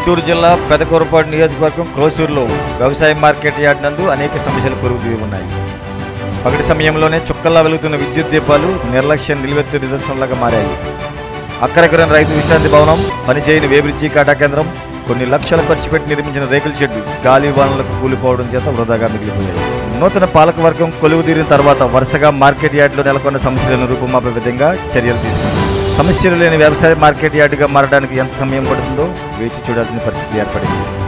గుంటూరు జిల్లా పెదకూరపాడు నియోజకవర్గం క్రోసూరులో వ్యవసాయ మార్కెట్ యార్డ్ నందు అనేక సమస్యలు పొరుగుతూ ఉన్నాయి పగటి సమయంలోనే చుక్కల్లా వెలుగుతున్న విద్యుత్ దీపాలు నిర్లక్ష్యం నిలువెత్తు నిదర్శనంలాగా మారాయి అక్కడెక్కడైన రైతు విశ్రాంతి భవనం పనిచేయని వేబ్రిడ్జి కాటా కేంద్రం కొన్ని లక్షలు ఖర్చు పెట్టి నిర్మించిన రేకుల షెడ్డు గాలి వానలకు కూలిపోవడం చేత వృధాగా మిగిలిపోయాయి నూతన పాలకవర్గం కొలువు తీరిన తర్వాత వరుసగా మార్కెట్ యార్డులో నెలకొన్న సమస్యలను రూపుమాపే విధంగా చర్యలు తీసుకుంది సమస్యలు లేని వ్యవసాయ మార్కెట్ యార్డుగా మారడానికి ఎంత సమయం పడుతుందో వేచి చూడాల్సిన పరిస్థితి ఏర్పడింది